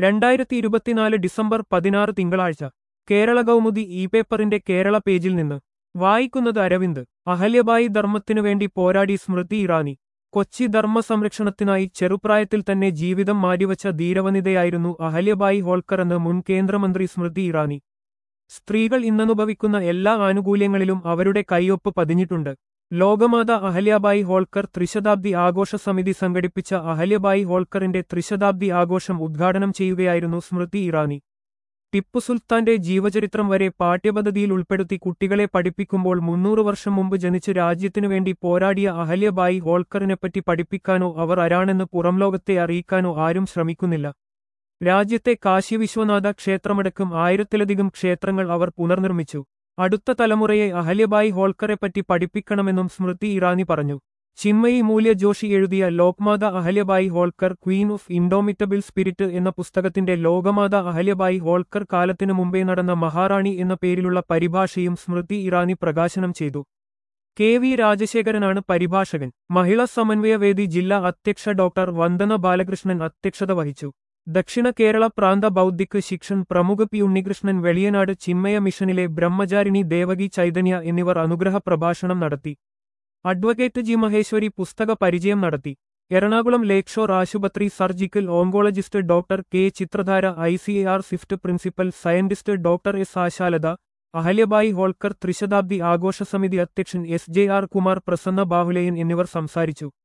രണ്ടായിരത്തി ഇരുപത്തിനാല് ഡിസംബർ പതിനാറ് തിങ്കളാഴ്ച കേരള കൗമുദി ഇ പേപ്പറിന്റെ കേരള പേജിൽ നിന്ന് വായിക്കുന്നത് അരവിന്ദ് അഹല്യബായി ധർമ്മത്തിനു വേണ്ടി പോരാടി സ്മൃതി ഇറാനി കൊച്ചി ധർമ്മ സംരക്ഷണത്തിനായി ചെറുപ്രായത്തിൽ തന്നെ ജീവിതം മാറ്റിവച്ച ധീരവനിതയായിരുന്നു അഹല്യബായി ഹോൾക്കർ എന്ന് മുൻ കേന്ദ്രമന്ത്രി സ്മൃതി ഇറാനി സ്ത്രീകൾ ഇന്നനുഭവിക്കുന്ന എല്ലാ ആനുകൂല്യങ്ങളിലും അവരുടെ കൈയൊപ്പ് പതിഞ്ഞിട്ടുണ്ട് ലോകമാത അഹല്യാബായി ഹോൾക്കർ ത്രിശതാബ്ദി ആഘോഷ സമിതി സംഘടിപ്പിച്ച അഹല്യബായി ഹോൾക്കറിന്റെ ത്രിശതാബ്ദി ആഘോഷം ഉദ്ഘാടനം ചെയ്യുകയായിരുന്നു സ്മൃതി ഇറാനി ടിപ്പു സുൽത്താന്റെ ജീവചരിത്രം വരെ പാഠ്യപദ്ധതിയിൽ ഉൾപ്പെടുത്തി കുട്ടികളെ പഠിപ്പിക്കുമ്പോൾ മുന്നൂറ് വർഷം മുമ്പ് ജനിച്ച് രാജ്യത്തിനു വേണ്ടി പോരാടിയ അഹല്യബായി ഹോൾക്കറിനെപ്പറ്റി പഠിപ്പിക്കാനോ അവർ ആരാണെന്ന് പുറംലോകത്തെ അറിയിക്കാനോ ആരും ശ്രമിക്കുന്നില്ല രാജ്യത്തെ കാശി വിശ്വനാഥ ക്ഷേത്രമടക്കം ആയിരത്തിലധികം ക്ഷേത്രങ്ങൾ അവർ പുനർനിർമ്മിച്ചു അടുത്ത തലമുറയെ അഹല്യബായി ഹോൾക്കറെപ്പറ്റി പഠിപ്പിക്കണമെന്നും സ്മൃതി ഇറാനി പറഞ്ഞു ചിന്മയി മൂല്യ ജോഷി എഴുതിയ Lokmata Ahilyabai Holkar queen of indomitable spirit എന്ന പുസ്തകത്തിന്റെ ലോകമാത അഹല്യബായി ഹോൾക്കർ കാലത്തിനു മുമ്പേ നടന്ന മഹാറാണി എന്ന പേരിലുള്ള പരിഭാഷയും സ്മൃതി ഇറാനി പ്രകാശനം ചെയ്തു കെ വി രാജശേഖരനാണ് പരിഭാഷകൻ മഹിളാ സമന്വയവേദി ജില്ലാ അധ്യക്ഷ ഡോക്ടർ വന്ദന ബാലകൃഷ്ണൻ അധ്യക്ഷത വഹിച്ചു ദക്ഷിണ കേരള പ്രാന്ത ബൗദ്ധിക് ശിക്ഷൻ പ്രമുഖ പി ഉണ്ണികൃഷ്ണൻ വെളിയനാട് ചിന്മയ മിഷനിലെ ബ്രഹ്മചാരിണി ദേവകി ചൈതന്യ എന്നിവർ അനുഗ്രഹ പ്രഭാഷണം നടത്തി അഡ്വക്കേറ്റ് ജി മഹേശ്വരി പുസ്തക പരിചയം നടത്തി എറണാകുളം ലേക്ക് ഷോർ ആശുപത്രി surgical oncologist doctor K Chithradhara I C R swift principal scientist doctor S Ashalatha Ahilyabai Holkar ത്രിശതാബ്ദി ആഘോഷ സമിതി അധ്യക്ഷൻ S J R Kumar Prasanna Bahuleyan എന്നിവർ സംസാരിച്ചു